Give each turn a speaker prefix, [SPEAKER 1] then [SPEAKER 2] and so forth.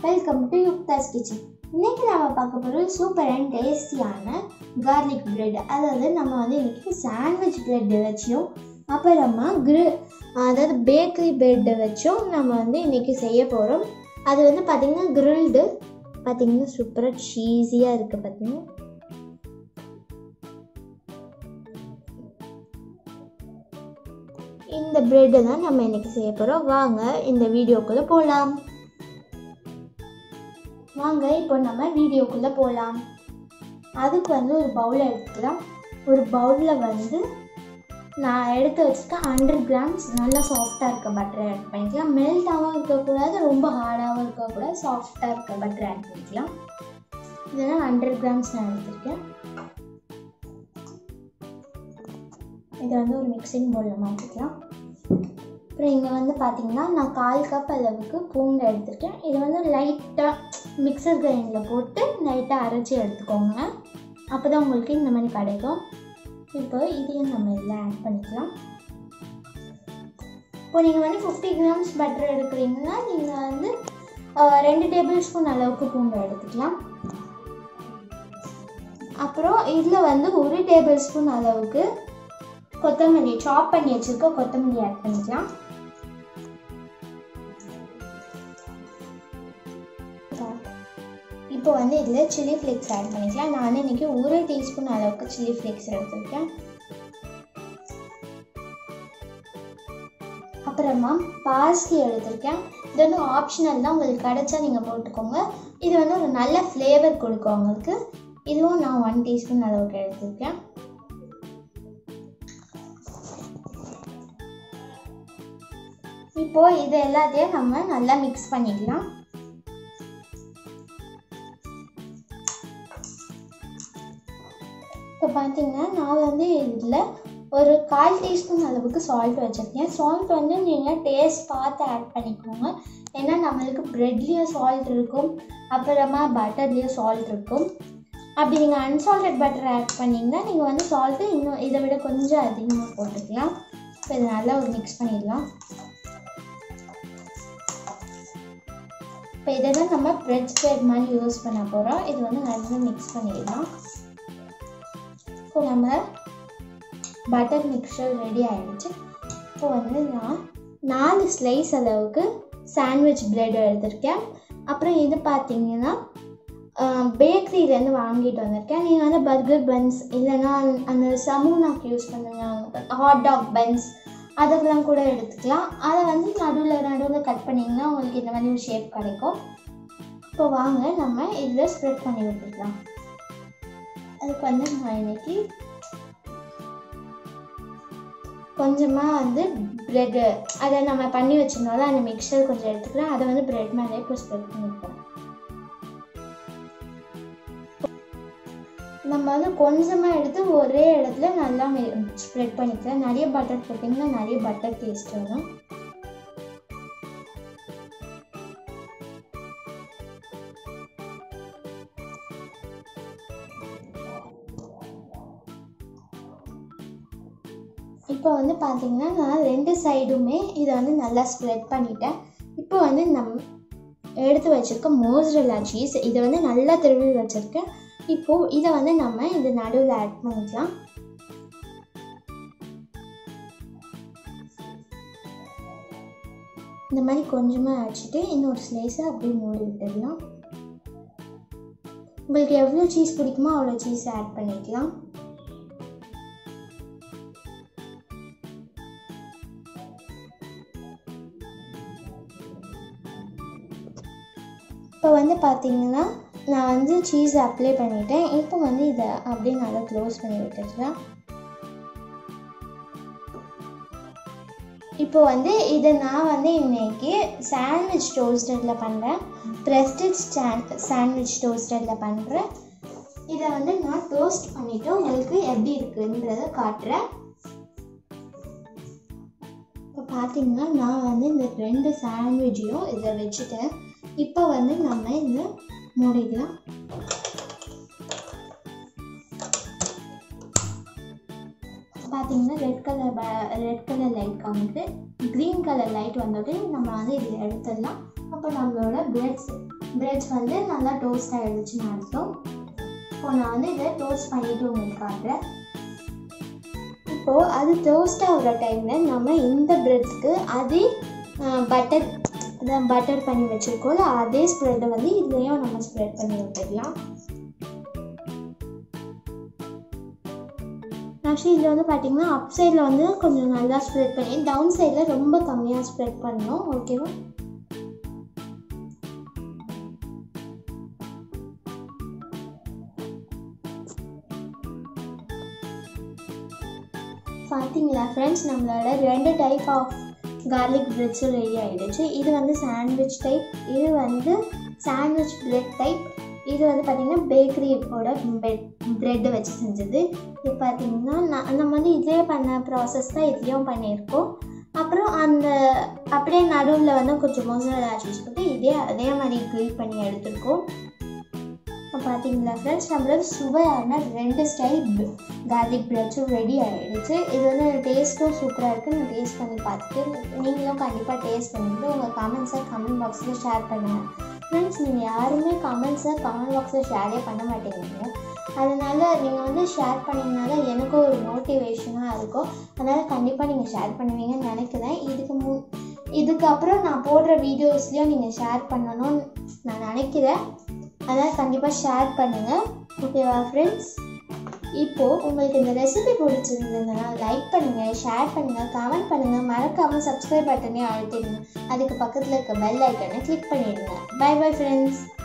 [SPEAKER 1] welcome to யுக்தாஸ் kitchen இன்னைக்கு நம்ம பார்க்க போகிறது சூப்பர் அண்ட் டேஸ்டியான கார்லிக் பிரெட் அதாவது நம்ம வந்து இன்னைக்கு சாண்ட்விச் பிரெட் வச்சும் அப்புறமா கிரி அதாவது பேக்கரி பிரெட்டை வச்சும் நம்ம வந்து இன்னைக்கு செய்ய போகிறோம் அது வந்து பார்த்திங்கன்னா கிரில்டு பார்த்திங்கன்னா சூப்பராக சீஸியாக இருக்குது பார்த்தீங்கன்னா இந்த பிரெட்டை தான் நம்ம இன்னைக்கு செய்ய போகிறோம் வாங்க இந்த வீடியோக்குள்ளே போகலாம் வாங்க இப்போ நம்ம வீடியோக்குள்ளே போகலாம் அதுக்கு வந்து ஒரு பவுல் எடுத்துக்கலாம் ஒரு பவுலில் வந்து நான் எடுத்து வச்சுருக்கேன் ஹண்ட்ரட் கிராம்ஸ் நல்லா சாஃப்டாக இருக்க பட்டரை ஆட் பண்ணிக்கலாம் மெல்ட்டாகவும் இருக்கக்கூடாது ரொம்ப ஹார்டாகவும் இருக்கக்கூடாது சாஃப்டாக இருக்க பட்டரை ஆட் பண்ணிக்கலாம் இதெல்லாம் ஹண்ட்ரட் கிராம்ஸ் நான் எடுத்திருக்கேன் இதை வந்து ஒரு மிக்சிங் பவுலில் மாற்றிக்கலாம் அப்புறம் இங்கே வந்து பார்த்தீங்கன்னா நான் கால் கப் அளவுக்கு பூண்டு எடுத்துருக்கேன் இதை வந்து லைட்டாக மிக்சர் கிரைண்டில் போட்டு லைட்டாக அரைச்சி எடுத்துக்கோங்க அப்போ தான் உங்களுக்கு இந்த மாதிரி கிடைக்கும் இப்போ இதையும் நம்ம இதில் ஆட் பண்ணிக்கலாம் இப்போ நீங்கள் வந்து ஃபிஃப்டி கிராம்ஸ் பட்டர் எடுக்கிறீங்கன்னா நீங்கள் வந்து அஹ், ரெண்டு டேபிள் ஸ்பூன் அளவுக்கு பூண்டு எடுத்துக்கலாம் அப்புறம் இதில் வந்து ஒரு டேபிள் ஸ்பூன் அளவுக்கு கொத்தமல்லி சாப் பண்ணி வச்சுருக்க கொத்தமல்லி ஆட் பண்ணிக்கலாம் இப்போ வந்து இதில் சில்லி ஃப்ளேக்ஸ் ஆட் பண்ணிக்கலாம் நான் வந்து இன்றைக்கி ஒரு டீஸ்பூன் அளவுக்கு சில்லி ஃப்ளேக்ஸ் எடுத்திருக்கேன் அப்புறமா பாஸ்தி எடுத்திருக்கேன் இது வந்து ஆப்ஷனல் தான் உங்களுக்கு கிடைச்சா நீங்கள் போட்டுக்கோங்க இது வந்து ஒரு நல்ல ஃப்ளேவர் கொடுக்கும் உங்களுக்கு இதுவும் நான் ஒன் டீஸ்பூன் அளவுக்கு எடுத்திருக்கேன் இப்போ இது எல்லாத்தையும் நம்ம நல்லா மிக்ஸ் பண்ணிக்கலாம் இப்போ பார்த்தீங்கன்னா நான் வந்து இதில் ஒரு கால் டீஸ்பூன் அளவுக்கு சால்ட் வச்சுருக்கேன் சால்ட் வந்து நீங்கள் டேஸ்ட் பார்த்து ஆட் பண்ணிக்கோங்க ஏன்னா நம்மளுக்கு ப்ரெட்லேயும் சால்ட் இருக்கும் அப்புறமா பட்டர்லேயும் சால்ட் இருக்கும் அப்படி நீங்கள் அன்சால்டட் பட்டர் ஆட் பண்ணிங்கன்னா நீங்கள் வந்து சால்ட்டு இன்னும் இதை விட கொஞ்சம் அதிகமாக போட்டுக்கலாம் இப்போ இதை நல்லா ஒரு மிக்ஸ் பண்ணிடலாம் இப்போ இதை தான் நம்ம பிரெட் ஸ்ப்ரெட் மாதிரி யூஸ் பண்ண போகிறோம் இது வந்து நல்லா மிக்ஸ் பண்ணிடலாம் இப்போ நம்ம பட்டர் மிக்சர் ரெடி ஆகிடுச்சு இப்போ வந்து நான் நாலு ஸ்லைஸ் அளவுக்கு சாண்ட்விச் பிரெட் எடுத்திருக்கேன் அப்புறம் இது பார்த்தீங்கன்னா பேக்கரியிலேருந்து வாங்கிட்டு வந்திருக்கேன் நீங்கள் வந்து பர்கர் பன்ஸ் இல்லைன்னா அந்த சமூனாக்கு யூஸ் பண்ணுங்க ஹாட் டாக் பன்ஸ் அதெல்லாம் கூட எடுத்துக்கலாம் அதை வந்து நடுவில் நடுவில் கட் பண்ணிங்கன்னா உங்களுக்கு இந்த மாதிரி ஒரு ஷேப் கிடைக்கும் இப்போ வாங்க நம்ம இதில் ஸ்ப்ரெட் பண்ணி விட்டுக்கலாம் அதுக்கு வந்து நான் இன்னைக்கு கொஞ்சமாக வந்து ப்ரெட்டு அதை நம்ம பண்ணி வச்சிருந்தோம்ல அந்த மிக்சர் கொஞ்சம் எடுத்துக்கிறேன் அதை வந்து ப்ரெட் மேலே இப்போ ஸ்ப்ரெட் பண்ணிப்போம் நம்ம வந்து கொஞ்சமாக எடுத்து ஒரே இடத்துல நல்லா ஸ்ப்ரெட் பண்ணிக்கலாம் நிறைய பட்டர் போட்டிங்கன்னா நிறைய பட்டர் டேஸ்ட் வரும் இப்போ வந்து பார்த்தீங்கன்னா நான் ரெண்டு சைடுமே இதை வந்து நல்லா ஸ்ப்ரெட் பண்ணிட்டேன் இப்போ வந்து நம் எடுத்து வச்சுருக்க மோஸ்ரெல்லா சீஸ் இதை வந்து நல்லா திருவி வச்சுருக்கேன் இப்போது இதை வந்து நம்ம இந்த நடுவில் ஆட் பண்ணிக்கலாம் இந்த மாதிரி கொஞ்சமாக வச்சுட்டு இன்னொரு ஸ்லைஸை அப்படியே மூடி விட்டுடலாம் உங்களுக்கு எவ்வளோ சீஸ் பிடிக்குமோ அவ்வளோ சீஸ் ஆட் பண்ணிக்கலாம் இப்போ வந்து பார்த்தீங்கன்னா நான் வந்து சீஸ் அப்ளை பண்ணிட்டேன் இப்போ வந்து இதை அப்படியே நல்லா க்ளோஸ் பண்ணி விட்டுடுறேன் இப்போ வந்து இதை நான் வந்து இன்னைக்கு சாண்ட்விச் டோஸ்டரில் பண்ணுறேன் ப்ரெஸ்டட் சாண்ட்விச் டோஸ்டரில் பண்ணுறேன் இதை வந்து நான் டோஸ்ட் பண்ணிவிட்டு உங்களுக்கு எப்படி இருக்குன்றத காட்டுறேன் இப்போ பார்த்தீங்கன்னா நான் வந்து இந்த ரெண்டு சாண்ட்விச்சையும் இதை வச்சுட்டேன் இப்போ வந்து நம்ம இதை மூடிக்கலாம் பார்த்தீங்கன்னா red colour red colour light காமிக்குது க்ரீன் கலர் லைட் வந்தோடனே நம்ம வந்து இதில் எடுத்துடலாம் அப்போ நம்மளோட பிரெட்ஸ் பிரெட்ஸ் வந்து நல்லா டோஸ்ட் ஆகிடுச்சுன்னு அர்த்தம் இப்போ நான் வந்து இதை டோஸ்ட் பண்ணிவிட்டு உங்களுக்கு காட்டுறேன் இப்போது அது டோஸ்ட் ஆகிற டைமில் நம்ம இந்த பிரெட்ஸ்க்கு அதே பட்டர் அதான் பட்டர் பண்ணி வச்சுருக்கோம்ல அதே ஸ்ப்ரெட்டை வந்து இதுலேயும் நம்ம ஸ்ப்ரெட் பண்ணி விட்டுடலாம் ஆக்சுவலி இதில் வந்து பார்த்தீங்கன்னா அப் சைடில் வந்து கொஞ்சம் நல்லா ஸ்ப்ரெட் பண்ணி டவுன் சைடில் ரொம்ப கம்மியாக ஸ்ப்ரெட் பண்ணணும் ஓகேவா பார்த்தீங்களா ஃப்ரெண்ட்ஸ் நம்மளோட ரெண்டு டைப் ஆஃப் கார்லிக் பிரெட்ஸும் ரெடி ஆகிடுச்சு இது வந்து சாண்ட்விச் டைப் இது வந்து சாண்ட்விச் பிரெட் டைப் இது வந்து பார்த்திங்கன்னா பேக்கரியோட பெட் ப்ரெட்டை வச்சு செஞ்சது இது பார்த்திங்கன்னா நான் நம்ம வந்து இதே பண்ண ப்ராசஸ் தான் இதுலேயும் பண்ணியிருக்கோம் அப்புறம் அந்த அப்படியே நடுவில் வந்து கொஞ்சம் மோசரா சீஸ் போட்டு இதே அதே மாதிரி க்ரில் பண்ணி எடுத்திருக்கோம் இப்போ பார்த்தீங்களா ஃப்ரெண்ட்ஸ் நம்மளோட சுவையான ரெண்டு ஸ்டைல் கார்லிக் பிரெட்ஸும் ரெடி ஆகிடுச்சு இது வந்து டேஸ்ட்டும் சூப்பராக இருக்குது நான் டேஸ்ட் பண்ணி பார்த்துட்டு நீங்களும் கண்டிப்பாக டேஸ்ட் பண்ணிவிட்டு உங்கள் கமெண்ட்ஸை கமெண்ட் பாக்ஸில் ஷேர் பண்ணுங்கள் ஃப்ரெண்ட்ஸ் நீங்கள் யாருமே கமெண்ட்ஸை கமெண்ட் பாக்ஸில் ஷேரே பண்ண மாட்டேங்கிறீங்க அதனால் நீங்கள் வந்து ஷேர் பண்ணிங்கனால எனக்கும் ஒரு மோட்டிவேஷனாக இருக்கும் அதனால் கண்டிப்பாக நீங்கள் ஷேர் பண்ணுவீங்கன்னு நினைக்கிறேன் இதுக்கு மு இதுக்கப்புறம் நான் போடுற வீடியோஸ்லேயும் நீங்கள் ஷேர் பண்ணணும்னு நான் நினைக்கிறேன் அதனால் கண்டிப்பாக ஷேர் பண்ணுங்கள் ஓகேவா ஃப்ரெண்ட்ஸ் இப்போது உங்களுக்கு இந்த ரெசிபி பிடிச்சிருந்ததுன்னா லைக் பண்ணுங்கள் ஷேர் பண்ணுங்கள் கமெண்ட் பண்ணுங்கள் மறக்காமல் சப்ஸ்கிரைப் பட்டனே அழுத்திடுங்க அதுக்கு பக்கத்தில் இருக்க பெல் ஐக்கனை கிளிக் பண்ணிடுங்க பை பை ஃப்ரெண்ட்ஸ்